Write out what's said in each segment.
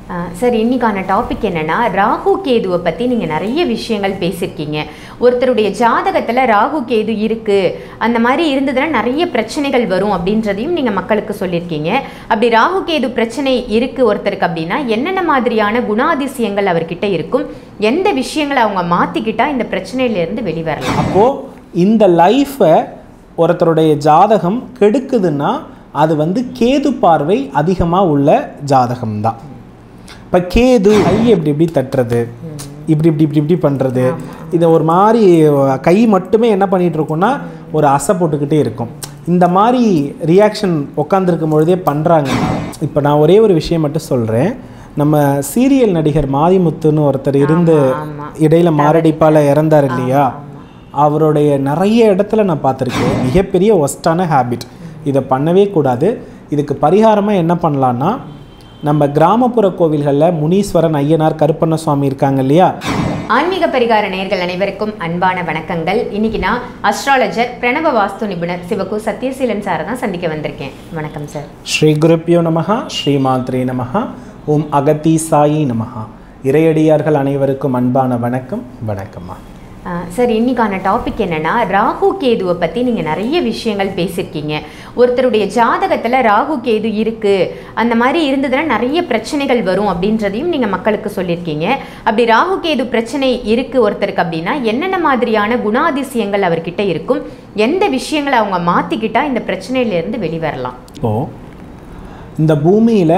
ஆஹ் sir இன்னைக்கான topic என்னன்னா ராகு கேதுவை பற்றி நீங்கள் நிறைய விஷயங்கள் பேசியிருக்கீங்க ஒருத்தருடைய ஜாதகத்தில் ராகு கேது இருக்கு அந்த மாதிரி இருந்ததுன்னா நிறைய பிரச்சனைகள் வரும் அப்படின்றதையும் நீங்கள் மக்களுக்கு சொல்லியிருக்கீங்க அப்படி ராகு கேது பிரச்சனை இருக்கு ஒருத்தருக்கு அப்படின்னா என்னென்ன மாதிரியான குணாதிசயங்கள் அவர்கிட்ட இருக்கும் எந்த விஷயங்களை அவங்க மாற்றிக்கிட்டா இந்த பிரச்சனையிலேருந்து வெளிவரலாம் அப்போது இந்த லைஃப்பை ஒருத்தருடைய ஜாதகம் கெடுக்குதுன்னா அது வந்து கேது பார்வை அதிகமாக உள்ள ஜாதகம்தான் இப்போ கேது கை இப்படி இப்படி தட்டுறது இப்படி இப்படி இப்படி இப்படி பண்ணுறது இதை ஒரு மாதிரி கை மட்டுமே என்ன பண்ணிட்டு இருக்கும்னா ஒரு அசை போட்டுக்கிட்டே இருக்கும் இந்த மாதிரி ரியாக்ஷன் உட்காந்துருக்கும் பொழுதே பண்ணுறாங்க இப்போ நான் ஒரே ஒரு விஷயம் மட்டும் சொல்கிறேன் நம்ம சீரியல் நடிகர் மாரிமுத்துன்னு ஒருத்தர் இருந்து ஆமா. இடையில மாரடைப்பால் இறந்தார் இல்லையா அவருடைய நிறைய இடத்துல நான் பார்த்துருக்கேன் மிகப்பெரிய ஒஸ்டான ஹேபிட் இதை பண்ணவே கூடாது இதுக்கு பரிகாரமாக என்ன பண்ணலான்னா நம்ம கிராமப்புற கோவில்களில் முனீஸ்வரன் ஐயனார் கருப்பண்ண சுவாமி இருக்காங்க இல்லையா ஆன்மீக பரிகார நேயர்கள் அனைவருக்கும் அன்பான வணக்கங்கள் இன்னைக்கு நான் அஸ்ட்ராலஜர் பிரணவ வாஸ்து நிபுணர் சிவகு சத்யசீலன் சாரை தான் சந்திக்க வந்திருக்கேன் வணக்கம் சார் ஸ்ரீ குருப்பியோ நமஹா ஸ்ரீ மாத்ரே நமஹா ஓம் அகத்தி சாயி நமஹா இறையடியார்கள் அனைவருக்கும் அன்பான வணக்கம் வணக்கம்மா ஆஹ் சார் இன்னைக்கான டாபிக் என்னன்னா ராகு கேதுவை பற்றி நீங்கள் நிறைய விஷயங்கள் பேசியிருக்கீங்க ஒருத்தருடைய ஜாதகத்தில் ராகு கேது இருக்கு அந்த மாதிரி இருந்ததுன்னா நிறைய பிரச்சனைகள் வரும் அப்படின்றதையும் நீங்கள் மக்களுக்கு சொல்லியிருக்கீங்க அப்படி ராகு கேது பிரச்சனை இருக்கு ஒருத்தருக்கு அப்படின்னா என்னென்ன மாதிரியான குணாதிசயங்கள் அவர்கிட்ட இருக்கும் எந்த விஷயங்களை அவங்க மாற்றிக்கிட்டா இந்த பிரச்சனையிலேருந்து வெளிவரலாம் இப்போது இந்த பூமியில்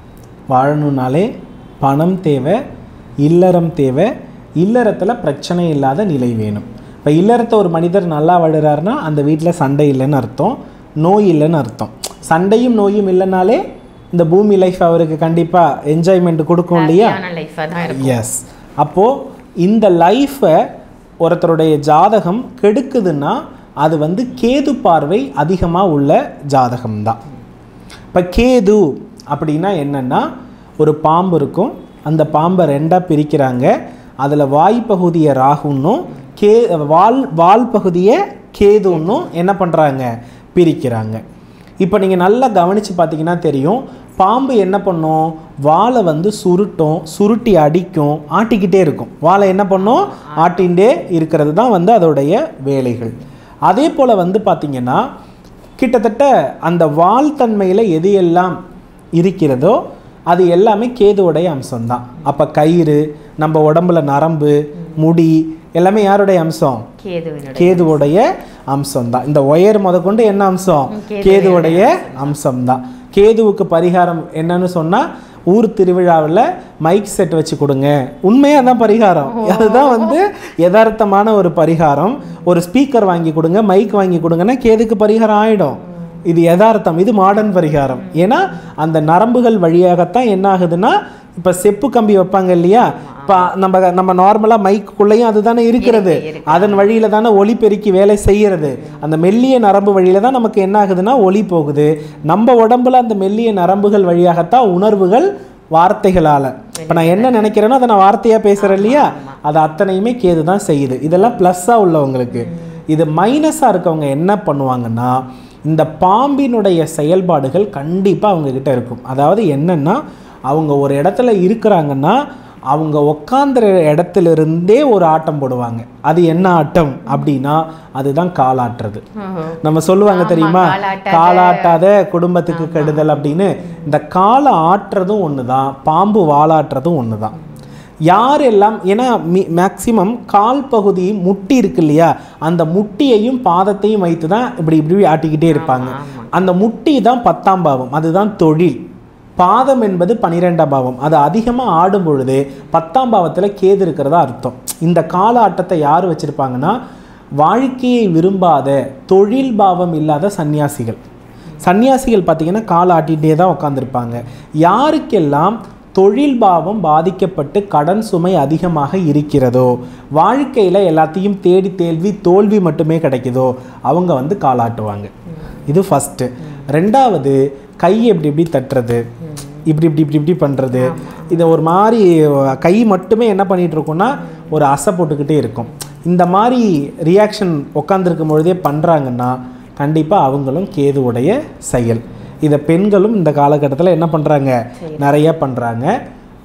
வாழணுன்னாலே பணம் தேவை இல்லறம் தேவை இல்லறத்தில் பிரச்சனை இல்லாத நிலை வேணும் இப்போ இல்லறத்தை ஒரு மனிதர் நல்லா வாழுறாருன்னா அந்த வீட்டில் சண்டை இல்லைன்னு அர்த்தம் நோய் இல்லைன்னு அர்த்தம் சண்டையும் நோயும் இல்லைனாலே இந்த பூமி லைஃப் அவருக்கு கண்டிப்பாக என்ஜாய்மெண்ட் கொடுக்கும் இல்லையா லைஃபாக தான் இருக்கும் எஸ் அப்போது இந்த லைஃப்பை ஒருத்தருடைய ஜாதகம் கெடுக்குதுன்னா அது வந்து கேது பார்வை அதிகமாக உள்ள ஜாதகம்தான் இப்போ கேது அப்படின்னா என்னென்னா ஒரு பாம்பு இருக்கும் அந்த பாம்பை ரெண்டாக பிரிக்கிறாங்க அதில் வாய்ப்பகுதியை ராகுன்னும் கே வால் வால் பகுதியை கேதுன்னும் என்ன பண்ணுறாங்க பிரிக்கிறாங்க இப்போ நீங்கள் நல்லா கவனித்து பார்த்தீங்கன்னா தெரியும் பாம்பு என்ன பண்ணும் வாலை வந்து சுருட்டும் சுருட்டி அடிக்கும் ஆட்டிக்கிட்டே இருக்கும் வாலை என்ன பண்ணும் ஆட்டிகிட்டே இருக்கிறது தான் வந்து அதோடைய வேலைகள் அதே போல் வந்து பார்த்திங்கன்னா கிட்டத்தட்ட அந்த வால் தன்மையில் எது எல்லாம் இருக்கிறதோ அது எல்லாமே கேதுவுடைய அம்சம்தான் அப்போ கயிறு நம்ம உடம்புல நரம்பு முடி எல்லாமே யாருடைய அம்சம் கேதுவினுடைய கேதுவுடைய அம்சம்தான் இந்த ஒயர் முதற்கொண்டு என்ன அம்சம் கேதுவுடைய கேதுவுடைய அம்சம்தான் கேதுவுக்கு பரிகாரம் என்னன்னு சொன்னால் ஊர் திருவிழாவில் மைக் செட் வச்சு கொடுங்க உண்மையாக தான் பரிகாரம் அதுதான் வந்து யதார்த்தமான ஒரு பரிகாரம் ஒரு ஸ்பீக்கர் வாங்கி கொடுங்க மைக் வாங்கி கொடுங்கன்னா கேதுக்கு பரிகாரம் ஆயிடும் இது யதார்த்தம் இது மாடர்ன் பரிகாரம் ஏன்னா அந்த நரம்புகள் வழியாகத்தான் என்ன ஆகுதுன்னா இப்போ செப்பு கம்பி வைப்பாங்க இல்லையா இப்போ நம்ம நம்ம நார்மலாக மைக்குள்ளேயும் அதுதானே இருக்கிறது இருக்கு. அதன் வழியில தானே ஒளி பெருக்கி வேலை செய்யறது அந்த மெல்லிய நரம்பு வழியில தான் நமக்கு என்ன ஆகுதுன்னா ஒளி போகுது நம்ம உடம்புல அந்த மெல்லிய நரம்புகள் வழியாகத்தான் உணர்வுகள் வார்த்தைகளால இப்போ நான் என்ன நினைக்கிறேனோ அதை நான் வார்த்தையா பேசுறேன் இல்லையா அது அத்தனையுமே கேது தான் செய்யுது இதெல்லாம் ப்ளஸ்ஸாக உள்ளவங்களுக்கு இது மைனஸாக இருக்கவங்க என்ன பண்ணுவாங்கன்னா இந்த பாம்பினுடைய செயல்பாடுகள் கண்டிப்பாக அவங்க கிட்ட இருக்கும் அதாவது என்னன்னா அவங்க ஒரு இடத்துல இருக்கிறாங்கன்னா அவங்க உக்காந்துற இடத்துல இருந்தே ஒரு ஆட்டம் போடுவாங்க அது என்ன ஆட்டம் அப்படின்னா அதுதான் காலாட்டுறது ஓஹோ. நம்ம சொல்லுவாங்க ஆமா, தெரியுமா காலாட்டாத- காலாட்டாத குடும்பத்துக்கு கெடுதல் அப்படின்னு இந்த காலை ஆட்டுறதும் ஒன்று தான் பாம்பு வாலாட்டுறதும் ஒன்று தான் யாரெல்லாம் ஏன்னா மேக்சிமம் கால் பகுதி முட்டி இருக்கு இல்லையா அந்த முட்டியையும் பாதத்தையும் வைத்து தான் இப்படி இப்படி ஆட்டிக்கிட்டே இருப்பாங்க அந்த முட்டி தான் பத்தாம் பாவம் அதுதான் தொழில் பாதம் என்பது பனிரெண்டாம் பாவம் அது அதிகமாக ஆடும் பொழுது பத்தாம் பாவத்தில் கேது இருக்கிறதா அர்த்தம் இந்த கால ஆட்டத்தை யார் வச்சுருப்பாங்கன்னா வாழ்க்கையை விரும்பாத தொழில் பாவம் இல்லாத சன்னியாசிகள் சன்னியாசிகள் பார்த்தீங்கன்னா கால் ஆட்டிகிட்டே தான் உட்காந்துருப்பாங்க யாருக்கெல்லாம் தொழில் பாவம் பாதிக்கப்பட்டு கடன் சுமை அதிகமாக இருக்கிறதோ வாழ்க்கையில் எல்லாத்தையும் தேடி தேல்வி தோல்வி மட்டுமே கிடைக்குதோ அவங்க வந்து காலாட்டுவாங்க இது ஃபஸ்ட்டு ரெண்டாவது கை எப்படி இப்படி தட்டுறது இப்படி இப்படி இப்படி இப்படி பண்ணுறது இதை ஒரு மாதிரி கை மட்டுமே என்ன பண்ணிட்டு இருக்கும்னா ஒரு அசை போட்டுக்கிட்டே இருக்கும் இந்த மாதிரி ரியாக்ஷன் உட்காந்துருக்கும் பொழுதே பண்ணுறாங்கன்னா கண்டிப்பாக அவங்களும் கேதுவுடைய செயல் இதை பெண்களும் இந்த காலகட்டத்தில் என்ன பண்ணுறாங்க நிறைய பண்ணுறாங்க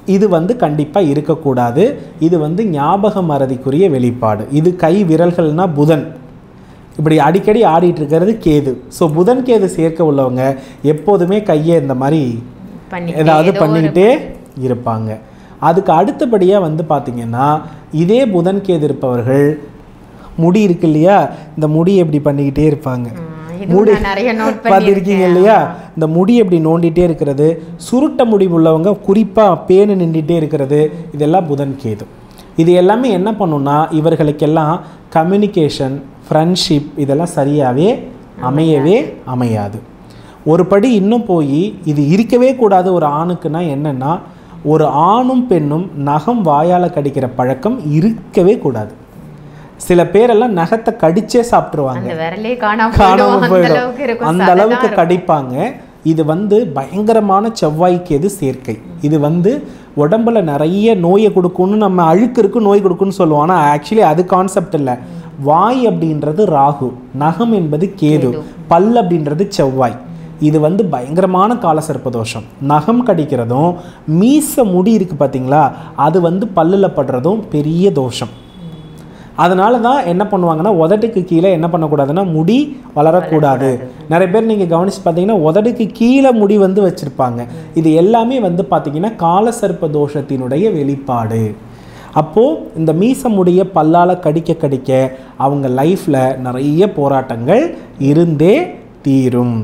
இது வந்து கண்டிப்பாக இருக்கக்கூடாது இது வந்து ஞாபக மறதிக்குரிய வெளிப்பாடு இது கை விரல்கள்னா புதன் இப்படி அடிக்கடி ஆடிட்டு இருக்கிறது கேது ஸோ புதன் கேது சேர்க்க உள்ளவங்க எப்போதுமே கையை இந்த மாதிரி பண்ணி ஏதாவது பண்ணிக்கிட்டே இருப்பாங்க அதுக்கு அடுத்தபடியாக வந்து பார்த்திங்கன்னா இதே புதன் கேது இருப்பவர்கள் முடி இருக்கு இல்லையா இந்த முடி எப்படி பண்ணிக்கிட்டே இருப்பாங்க இதுவும் நான் நிறைய நோட் பார்த்துருக்கீங்க இல்லையா இந்த முடி எப்படி நோண்டிட்டே இருக்கிறது சுருட்ட முடி உள்ளவங்க குறிப்பாக பேனு நின்றுட்டே இருக்கிறது இதெல்லாம் புதன் கேது இது எல்லாமே என்ன பண்ணுன்னா இவர்களுக்கெல்லாம் கம்யூனிகேஷன் ஃப்ரெண்ட்ஷிப் இதெல்லாம் சரியாகவே அமையவே அமையாது ஒரு படி இன்னும் போய் இது இருக்கவே கூடாது ஒரு ஆணுக்குன்னா என்னன்னா ஒரு ஆணும் பெண்ணும் நகம் வாயால் கடிக்கிற பழக்கம் இருக்கவே கூடாது சில பேரெல்லாம் நகத்தை கடிச்சே சாப்பிட்ருவாங்க அந்த விரலே காணாம காணாம போயிடும் அந்த அளவுக்கு போயிடும் இருக்கும் அந்த அளவுக்கு கடிப்பாங்க இது வந்து பயங்கரமான செவ்வாய்க்கு எது சேர்க்கை இது வந்து உடம்புல நிறைய நோயை கொடுக்கும்னு நம்ம அழுக்கு இருக்கு நோய் கொடுக்குன்னு சொல்லுவோம் ஆனால் ஆக்சுவலி அது கான்செப்ட் இல்லை வாய் அப்படின்றது ராகு நகம் என்பது கேது பல் அப்படின்றது செவ்வாய் இது வந்து பயங்கரமான காலசர்ப்ப தோஷம் நகம் கடிக்கிறதும் மீச முடி இருக்கு பார்த்தீங்களா அது வந்து பல்லில் படுறதும் பெரிய தோஷம் அதனால தான் என்ன பண்ணுவாங்கன்னா உதட்டுக்கு கீழே என்ன பண்ணக்கூடாதுன்னா முடி வளரக்கூடாது நிறைய பேர் நீங்கள் கவனிச்சு பார்த்தீங்கன்னா உதடுக்கு கீழே முடி வந்து வச்சுருப்பாங்க இது எல்லாமே வந்து பார்த்தீங்கன்னா காலசர்ப்ப தோஷத்தினுடைய வெளிப்பாடு அப்போது இந்த மீச முடிய பல்லால் கடிக்க கடிக்க அவங்க லைஃப்பில் நிறைய போராட்டங்கள் இருந்தே தீரும்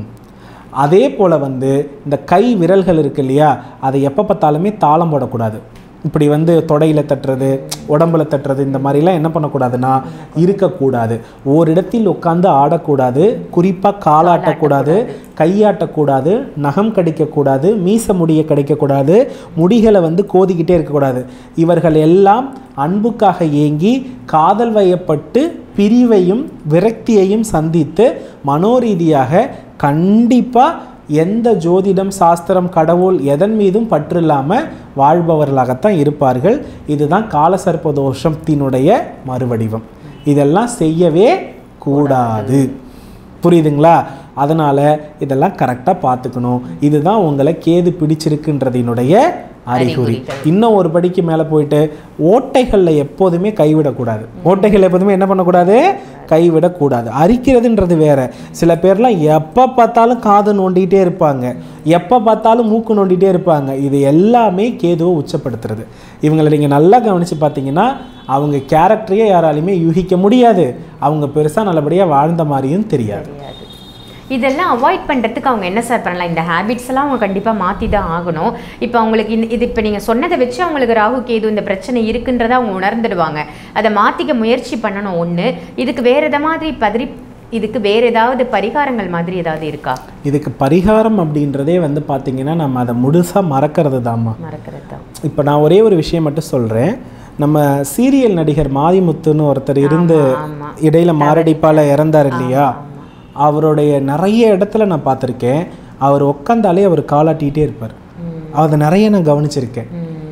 அதே போல் வந்து இந்த கை விரல்கள் இருக்கு இல்லையா அதை எப்போ பார்த்தாலுமே தாளம் போடக்கூடாது இப்படி வந்து தொடையில் தட்டுறது உடம்புல தட்டுறது இந்த மாதிரிலாம் என்ன பண்ணக்கூடாதுன்னா இருக்கக்கூடாது ஓரிடத்தில் உட்காந்து ஆடக்கூடாது குறிப்பாக காலாட்டக்கூடாது கையாட்டக்கூடாது நகம் கடிக்கக்கூடாது மீச முடியை கடிக்கக்கூடாது முடிகளை வந்து கோதிக்கிட்டே இருக்கக்கூடாது இவர்கள் எல்லாம் அன்புக்காக ஏங்கி காதல் வயப்பட்டு பிரிவையும் விரக்தியையும் சந்தித்து மனோரீதியாக கண்டிப்பாக எந்த ஜோதிடம் சாஸ்திரம் கடவுள் எதன் மீதும் பற்றில்லாமல் வாழ்பவர்களாகத்தான் இருப்பார்கள் இதுதான் காலசர்ப்ப தோஷத்தினுடைய மறுவடிவம் இதெல்லாம் செய்யவே கூடாது புரியுதுங்களா அதனால் இதெல்லாம் கரெக்டாக பார்த்துக்கணும் இதுதான் உங்களை கேது பிடிச்சிருக்குன்றதினுடைய அறிகுறி இன்னும் ஒரு படிக்கு மேலே போயிட்டு ஓட்டைகளில் எப்போதுமே கைவிடக்கூடாது ஓட்டைகள் எப்போதுமே என்ன பண்ணக்கூடாது கைவிடக்கூடாது அரிக்கிறதுன்றது வேற சில பேர்லாம் எப்போ பார்த்தாலும் காது நோண்டிகிட்டே இருப்பாங்க எப்போ பார்த்தாலும் மூக்கு நோண்டிகிட்டே இருப்பாங்க இது எல்லாமே கேதுவை உச்சப்படுத்துறது இவங்களை நீங்கள் நல்லா கவனித்து பார்த்தீங்கன்னா அவங்க கேரக்டரையே யாராலையுமே யூகிக்க முடியாது அவங்க பெருசாக நல்லபடியாக வாழ்ந்த மாதிரியும் தெரியாது தெரியாது இதெல்லாம் அவாய்ட் பண்ணுறதுக்கு அவங்க என்ன சார் பண்ணலாம் இந்த ஹேபிட்ஸ் எல்லாம் அவங்க கண்டிப்பாக மாற்றி தான் ஆகணும் இப்போ அவங்களுக்கு இந்த இது இப்போ நீங்கள் சொன்னதை வச்சு அவங்களுக்கு ராகு கேது இந்த பிரச்சனை இருக்குன்றதை அவங்க உணர்ந்துடுவாங்க அதை மாற்றிக்க முயற்சி பண்ணணும் ஒன்று இதுக்கு வேறு எதை மாதிரி பதறி இதுக்கு வேறு ஏதாவது பரிகாரங்கள் மாதிரி ஏதாவது இருக்கா இதுக்கு பரிகாரம் அப்படின்றதே வந்து பார்த்தீங்கன்னா நம்ம அதை முழுசாக மறக்கிறது தாம்மா மறக்கிறது தான் இப்போ நான் ஒரே ஒரு விஷயம் மட்டும் சொல்கிறேன் நம்ம சீரியல் நடிகர் மாரிமுத்துன்னு ஒருத்தர் இருந்து ஆமா. இடையில மாரடைப்பால் இறந்தார் இல்லையா அவருடைய நிறைய இடத்துல நான் பார்த்துருக்கேன் அவர் உட்காந்தாலே அவர் காலாட்டிகிட்டே இருப்பார் அதை நிறைய நான் கவனிச்சிருக்கேன்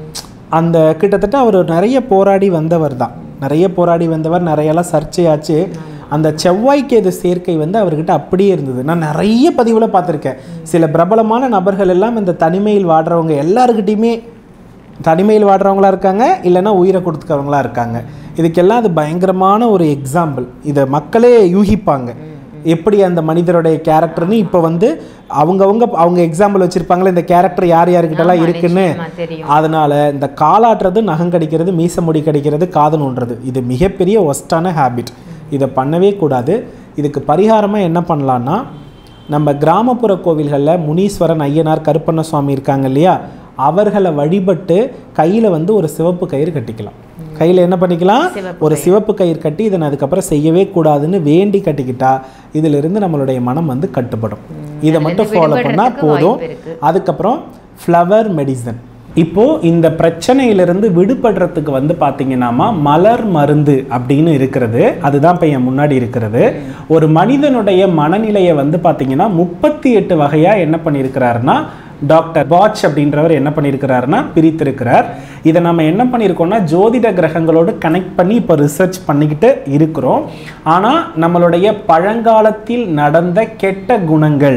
அந்த கிட்டத்தட்ட அவர் நிறைய போராடி வந்தவர் தான் நிறைய போராடி வந்தவர் நிறையெல்லாம் சர்ச்சையாச்சு அந்த செவ்வாய்க்கேது சேர்க்கை வந்து அவர்கிட்ட அப்படியே இருந்தது நான் நிறைய பதிவில் பார்த்துருக்கேன் சில பிரபலமான நபர்கள் எல்லாம் இந்த தனிமையில் வாடுறவங்க எல்லாருக்கிட்டையுமே தனிமையில் வாடுறவங்களா இருக்காங்க இல்லைன்னா உயிரை கொடுத்துக்கிறவங்களா இருக்காங்க இதுக்கெல்லாம் அது பயங்கரமான ஒரு எக்ஸாம்பிள் இதை மக்களே யூகிப்பாங்க எப்படி அந்த மனிதருடைய கேரக்டர்னு இப்போ வந்து அவங்கவங்க அவங்க எக்ஸாம்பிள் வச்சுருப்பாங்களே இந்த கேரக்டர் யார் யாருக்கிட்டலாம் இருக்குன்னு நிச்சயமா தெரியும் அதனால இந்த காலாட்டுறது நகம் கடிக்கிறது மீச முடி கடிக்கிறது காது நோண்டுறது இது மிகப்பெரிய ஒஸ்டான ஹேபிட் இதை பண்ணவே கூடாது இதுக்கு பரிகாரமாக என்ன பண்ணலான்னா நம்ம கிராமப்புற கோவில்களில் முனீஸ்வரன் ஐயனார் கருப்பண்ண சுவாமி இருக்காங்க இல்லையா அவர்களை வழிபட்டு கையில் வந்து ஒரு சிவப்பு கயிறு கட்டிக்கலாம் கையில் என்ன பண்ணிக்கலாம் சிவப்பு ஒரு சிவப்பு கயிறு கட்டி இதை நான் அதுக்கப்புறம் செய்யவே கூடாதுன்னு வேண்டி கட்டிக்கிட்டா இதிலிருந்து நம்மளுடைய மனம் வந்து கட்டுப்படும் இதை மட்டும் ஃபாலோ பண்ணால் விடுபடுறதுக்கு போதும் வாய்ப்பு இருக்கு. அதுக்கப்புறம் ஃப்ளவர் மெடிசன் இப்போ இந்த பிரச்சனையிலிருந்து விடுபடுறதுக்கு வந்து பார்த்தீங்கன்னாமா மலர் மருந்து அப்படின்னு இருக்கிறது அதுதான் இப்போ என் முன்னாடி இருக்கிறது ஒரு மனிதனுடைய மனநிலையை வந்து பார்த்தீங்கன்னா முப்பத்தி எட்டு வகையாக என்ன பண்ணியிருக்கிறாருன்னா டாக்டர் பாட்ச் அப்படின்றவர் என்ன பண்ணியிருக்கிறாருன்னா பிரித்திருக்கிறார் இதை நம்ம என்ன பண்ணியிருக்கோம்னா ஜோதிட கிரகங்களோடு கனெக்ட் பண்ணி இப்போ ரிசர்ச் பண்ணிக்கிட்டு இருக்கிறோம் ஆனால் நம்மளுடைய பழங்காலத்தில் நடந்த கெட்ட குணங்கள்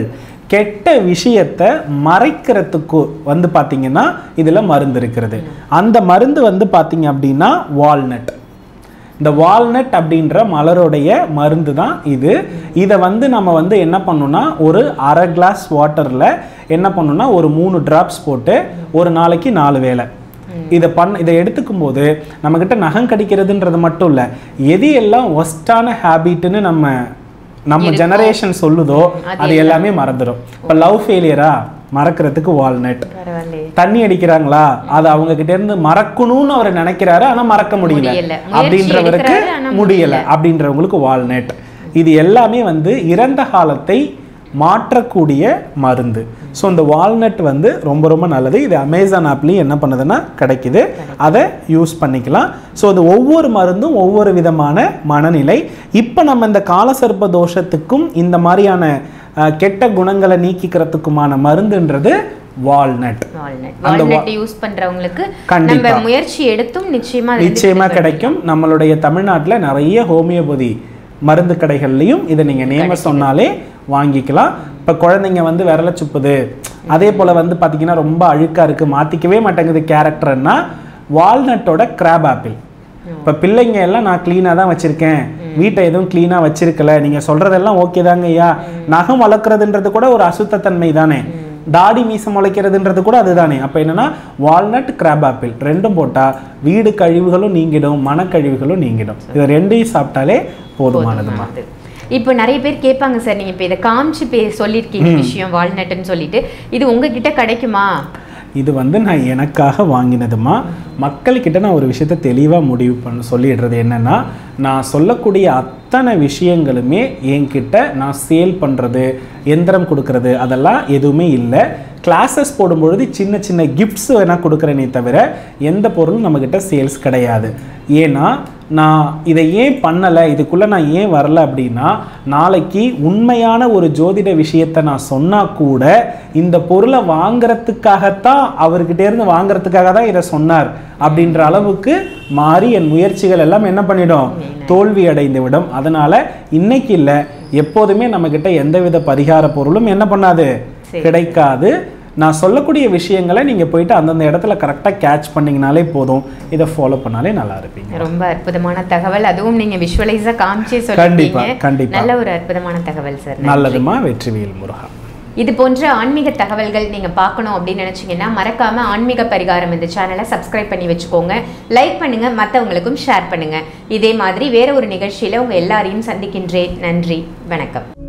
கெட்ட விஷயத்தை மறைக்கிறதுக்கு வந்து பார்த்தீங்கன்னா இதில் மருந்து இருக்கிறது அந்த மருந்து வந்து பார்த்தீங்க அப்படின்னா வால்நட் இந்த வால்நட் அப்படின்ற மலருடைய மருந்து தான் இது இதை வந்து நம்ம வந்து என்ன பண்ணணும்னா ஒரு அரை கிளாஸ் வாட்டரில் என்ன பண்ணணும்னா ஒரு மூணு டிராப்ஸ் போட்டு ஒரு நாளைக்கு நாலு வேளை இதை பண்ண இதை எடுத்துக்கும் போது நம்மக்கிட்ட நகம் கடிக்கிறதுன்றது மட்டும் இல்லை எது எல்லாம் ஒஸ்டான ஹேபிட்னு நம்ம நம்ம ஜெனரேஷன் சொல்லுதோ அது எல்லாமே மறந்துடும் இப்போ லவ் ஃபெயிலியரா மறக்கிறதுக்கு வால்நட் பரவாயில்லையே தண்ணி அடிக்கிறாங்களா அது அவங்க கிட்ட இருந்து மறக்கணும்னு அவர் நினைக்கிறாரு ஆனா மறக்க முடியல முடியல. முயற்சி அப்படின்றவருக்கு எடுக்கிறாரு, ஆனா முடியல அப்படின்றவங்களுக்கு வால்நட் இது எல்லாமே வந்து இறந்த காலத்தை மாற்றக்கூடிய மருந்து ஸோ இந்த வால்நட் வந்து ரொம்ப ரொம்ப நல்லது இது அமேசான் ஆப்லேயும் என்ன பண்ணுதுன்னா கிடைக்குது அதை யூஸ் பண்ணிக்கலாம் ஸோ அது ஒவ்வொரு மருந்தும் ஒவ்வொரு விதமான மனநிலை இப்போ நம்ம இந்த காலசர்ப்ப தோஷத்துக்கும் இந்த மாதிரியான அஹ், கெட்ட குணங்களை நீக்கிக்கிறதுக்குமான மருந்துன்றது வால்நட் வால்நட் வால்நட் யூஸ் பண்றவங்களுக்கு கண்டிப்பா. நம்ம முயற்சி எடுத்தும் நிச்சயமா அது நிச்சயமா கிடைக்கும் நம்மளுடைய தமிழ்நாட்டுல நிறைய ஹோமியோபதி மருந்து கடைகள்லையும் இதை நீங்க நேம சொன்னாலே வாங்கிக்கலாம் இப்ப குழந்தைங்க வந்து விரல சுப்புது அதே போல வந்து பாத்தீங்கன்னா ரொம்ப அழுக்கா இருக்கு மாத்திக்கவே மாட்டேங்குது கேரக்டர்னா வால்நட்டோட கிராப் ஆப்பிள் இப்ப பிள்ளைங்க எல்லாம் நான் க்ளீனாக தான் வச்சிருக்கேன் வீட்டை எதுவும் க்ளீனாக வச்சிருக்கல நீங்க சொல்றதெல்லாம் ஓகே தாங்க ஐயா நகம் வளர்க்குறதுன்றது கூட ஒரு அசுத்தத்தன்மை தானே தாடி மீசம் முளைக்கிறதுன்றது கூட அதுதானே அப்போ என்னன்னா வால்நட் கிராப் ஆப்பிள் ரெண்டும் போட்டா வீடு கழிவுகளும் நீங்கிடும் மனக்கழிவுகளும் நீங்கிடும் இதை ரெண்டையும் சாப்பிட்டாலே போதுமானதுமா போதுமானது. இப்போ நிறைய பேர் கேட்பாங்க சார் நீங்க இப்போ இதை காமிச்சு பே சொல்லியிருக்கீங்க விஷயம் வால்நட்னு சொல்லிட்டு இது உங்ககிட்ட கிடைக்குமா இது வந்து நான் எனக்காக வாங்கினதுமா மக்கள்கிட்ட நான் ஒரு விஷயத்த தெளிவாக முடிவு பண்ண சொல்லிடுறது என்னன்னா நான் சொல்லக்கூடிய அத்தனை விஷயங்களுமே என்கிட்ட நான் சேல் பண்ணுறது எந்திரம் கொடுக்கறது அதெல்லாம் எதுவுமே இல்லை கிளாஸஸ் போடும்பொழுது சின்ன சின்ன கிஃப்ட்ஸ் வேணால் கொடுக்குறேனே தவிர எந்த பொருளும் நம்மக்கிட்ட சேல்ஸ் கிடையாது ஏன்னா நான் இதை ஏன் பண்ணலை இதுக்குள்ளே நான் ஏன் வரல அப்படின்னா நாளைக்கு உண்மையான ஒரு ஜோதிட விஷயத்தை நான் சொன்னால் கூட இந்த பொருளை வாங்குறதுக்காகத்தான் அவர்கிட்ட இருந்து வாங்குறதுக்காக தான் இதை சொன்னார் அப்படின்ற அளவுக்கு மாறி என் முயற்சிகள் எல்லாம் என்ன பண்ணிடும் தோல்வி அடைந்து விடும் அதனால இன்னைக்கு இல்லை எப்போதுமே நம்மக்கிட்ட எந்தவித பரிகார பொருளும் என்ன பண்ணாது கிடைக்காது நான் சொல்லக்கூடிய விஷயங்களை நீங்கள் போயிட்டு அந்தந்த இடத்துல கரெக்டாக கேட்ச் பண்ணீங்கனாலே போதும் இதை ஃபாலோ பண்ணாலே நல்லா இருப்பீங்க ரொம்ப அற்புதமான தகவல் அதுவும் நீங்க விஷுவலைஸா காமிச்சே கண்டிப்பா, சொல்லிருக்கீங்க கண்டிப்பா. நல்ல ஒரு அற்புதமான தகவல் சார் நல்லதுமா வெற்றிவேல் முருகா இது போன்ற ஆன்மீக தகவல்கள் நீங்க பார்க்கணும் அப்படின்னு நினைச்சீங்கன்னா மறக்காம ஆன்மீக பரிகாரம் இந்த சேனலை சப்ஸ்கிரைப் பண்ணி வச்சுக்கோங்க லைக் பண்ணுங்க மற்றவங்களுக்கும் ஷேர் பண்ணுங்க இதே மாதிரி வேற ஒரு நிகழ்ச்சியில உங்க எல்லாரையும் சந்திக்கின்றேன் நன்றி வணக்கம்